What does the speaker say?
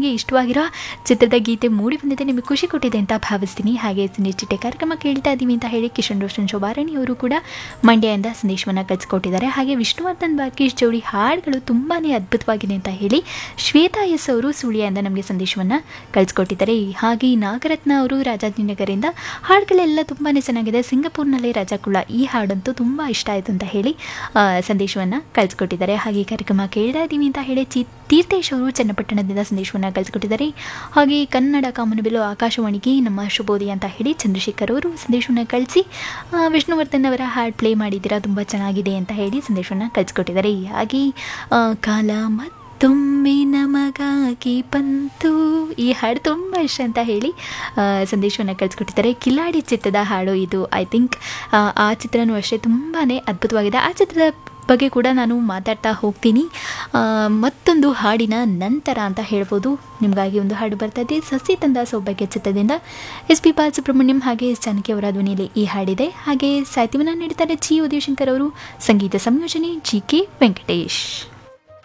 ನಿಮಗೆ ಇಷ್ಟವಾಗಿರೋ ಚಿತ್ರದ ಗೀತೆ ಮೂಡಿ ಬಂದಿದೆ ನಿಮಗೆ ಖುಷಿ ಕೊಟ್ಟಿದೆ ಅಂತ ಭಾವಿಸ್ತೀನಿ ಹಾಗೆ ಚಿಟ್ಟೆ ಕಾರ್ಯಕ್ರಮ ಕೇಳ್ತಾ ಇದ್ದೀವಿ ಅಂತ ಹೇಳಿ ಕಿಶನ್ ರೋಷನ್ ಶೋಭಾರಾಣಿ ಅವರು ಕೂಡ ಮಂಡ್ಯದಿಂದ ಸಂದೇಶವನ್ನು ಕಳಿಸ್ಕೊಟ್ಟಿದ್ದಾರೆ ಹಾಗೆ ವಿಷ್ಣುವರ್ಧನ್ ಬಾಕೀಶ್ ಜೋಡಿ ಹಾಡುಗಳು ತುಂಬಾ ಅದ್ಭುತವಾಗಿದೆ ಅಂತ ಹೇಳಿ ಶ್ವೇತಾ ಎಸ್ ಅವರು ಸುಳಿಯಿಂದ ನಮಗೆ ಸಂದೇಶವನ್ನು ಕಳಿಸ್ಕೊಟ್ಟಿದ್ದಾರೆ ಹಾಗೆ ಈ ನಾಗರತ್ನ ಅವರು ರಾಜಾಜಿನಗರಿಂದ ಹಾಡುಗಳೆಲ್ಲ ತುಂಬಾ ಚೆನ್ನಾಗಿದೆ ಸಿಂಗಪೂರ್ನಲ್ಲೇ ರಾಜಕುಳ ಈ ಹಾಡಂತೂ ತುಂಬ ಇಷ್ಟ ಆಯಿತು ಅಂತ ಹೇಳಿ ಸಂದೇಶವನ್ನು ಕಳಿಸ್ಕೊಟ್ಟಿದ್ದಾರೆ ಹಾಗೆ ಈ ಕಾರ್ಯಕ್ರಮ ಕೇಳ್ತಾ ಇದ್ದೀವಿ ಅಂತ ಹೇಳಿ ಚಿ ತೀರ್ಥೇಶ್ ಅವರು ಚನ್ನಪಟ್ಟಣದಿಂದ ಸಂದೇಶವನ್ನು ಕಳಿಸ್ಕೊಟ್ಟಿದ್ದಾರೆ ಹಾಗೆ ಕನ್ನಡ ಕಾಮನಬಿಲ್ಲು ಆಕಾಶವಾಣಿಗೆ ನಮ್ಮ ಶುಭೋದಯ ಅಂತ ಹೇಳಿ ಚಂದ್ರಶೇಖರ್ ಅವರು ಸಂದೇಶವನ್ನು ಕಳಿಸಿ ಆ, ವಿಷ್ಣುವರ್ಧನ್ ಅವರ ಹಾಡು ಪ್ಲೇ ಮಾಡಿದ್ದೀರಾ ತುಂಬ ಚೆನ್ನಾಗಿದೆ ಅಂತ ಹೇಳಿ ಸಂದೇಶವನ್ನು ಕಳಿಸ್ಕೊಟ್ಟಿದ್ದಾರೆ ಹಾಗೆ ಆ, ಕಾಲ ಮತ್ತೊಮ್ಮೆ ನಮಗಾಗಿ ಬಂತು ಈ ಹಾಡು ತುಂಬ ಇಷ್ಟ ಅಂತ ಹೇಳಿ ಸಂದೇಶವನ್ನು ಕಳಿಸ್ಕೊಟ್ಟಿದ್ದಾರೆ ಕಿಲಾಡಿ ಚಿತ್ರದ ಹಾಡು ಇದು ಐ ಥಿಂಕ್ ಆ ಚಿತ್ರನೂ ಅಷ್ಟೇ ತುಂಬಾ ಅದ್ಭುತವಾಗಿದೆ ಆ ಚಿತ್ರದ ಬಗ್ಗೆ ಕೂಡ ನಾನು ಮಾತಾಡ್ತಾ ಹೋಗ್ತೀನಿ ಆ, ಮತ್ತೊಂದು ಹಾಡಿನ ನಂತರ ಅಂತ ಹೇಳ್ಬೋದು ನಿಮಗಾಗಿ ಒಂದು ಹಾಡು ಬರ್ತಾ ಇದೆ ಸಸಿ ತಂದ ಸೌಭಾಗ್ಯ ಚಿತ್ರದಿಂದ ಎಸ್ ಪಿ ಬಾಲಸುಬ್ರಹ್ಮಣ್ಯಂ ಹಾಗೆ ಎಸ್ ಜಾನಕಿ ಅವರ ಧ್ವನಿಯಲ್ಲಿ ಈ ಹಾಡಿದೆ ಹಾಗೆ ಸಾಹಿತ್ಯವನ್ನು ನೀಡಿದ್ದಾರೆ ಜಿ ಉದಯಶಂಕರ್ ಅವರು ಸಂಗೀತ ಸಂಯೋಜನೆ ಜಿ ಕೆ ವೆಂಕಟೇಶ್